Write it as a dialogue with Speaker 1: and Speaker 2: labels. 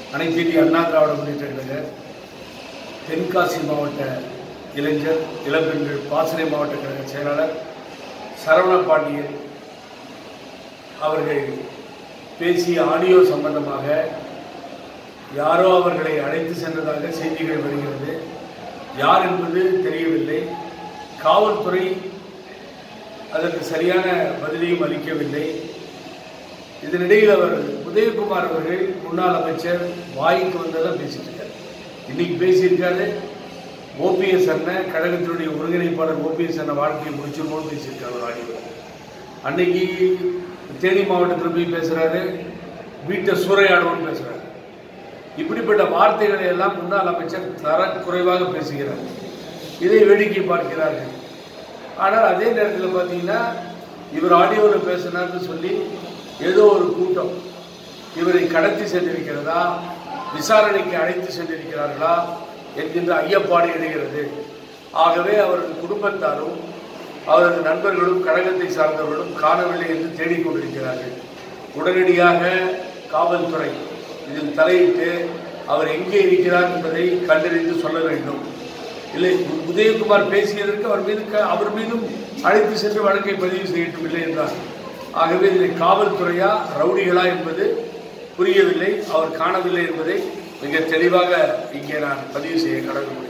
Speaker 1: அனைத்து இந்திய அண்ணா திராவிட முன்னேற்ற கழக தென்காசி மாவட்ட இளைஞர் இளம்பெண்கள் பாசறை மாவட்ட கழக செயலாளர் சரவண பாண்டியன் அவர்கள் பேசிய ஆடியோ சம்பந்தமாக யாரோ அவர்களை அழைத்து சென்றதாக செய்திகள் வருகிறது யார் என்பது தெரியவில்லை காவல்துறை அதற்கு சரியான பதிலையும் அளிக்கவில்லை இதனிடையில் அவர் உதயகுமார் அவர்கள் முன்னாள் அமைச்சர் வாய்க்கு வந்தெல்லாம் பேசிட்டு இருக்காரு இன்னைக்கு பேசியிருக்காரு ஓபிஎஸ் அண்ணன் கழகத்தினுடைய ஒருங்கிணைப்பாளர் ஓபிஎஸ் அண்ணன் வாழ்க்கையை முடிச்சிருமோன்னு பேசியிருக்காரு ஒரு ஆடியோ அன்னைக்கு தேனி மாவட்டத்தில் போய் பேசுறாரு வீட்டை சூறையாடுவோம்னு பேசுறாரு இப்படிப்பட்ட வார்த்தைகளை எல்லாம் முன்னாள் அமைச்சர் தரக்குறைவாக பேசுகிறார் இதை வேடிக்கை பார்க்கிறார்கள் ஆனால் அதே நேரத்தில் பார்த்தீங்கன்னா இவர் ஆடியோவில் பேசினார்னு சொல்லி ஏதோ ஒரு கூட்டம் இவரை கடத்தி சென்றிருக்கிறதா விசாரணைக்கு அழைத்து சென்றிருக்கிறார்களா என்கின்ற ஐயப்பாடு எழுகிறது ஆகவே அவரது குடும்பத்தாரும் அவரது நண்பர்களும் கழகத்தை சார்ந்தவர்களும் காணவில்லை என்று தேடிக்கொண்டிருக்கிறார்கள் உடனடியாக காவல்துறை இதில் தலையிட்டு அவர் எங்கே இருக்கிறார் என்பதை கண்டறிந்து சொல்ல வேண்டும் இல்லை உதயகுமார் பேசியதற்கு அவர் மீது க- அவர் மீதும் அழைத்து சென்று வழக்கை பதிவு செய்யட்டும் இல்லை என்றார் ஆகவே இதில் காவல்துறையா ரவுடிகளா என்பது புரியவில்லை அவர் காணவில்லை என்பதை மிக தெளிவாக இங்கே நான் பதிவு செய்ய கடமைப்பட்டேன்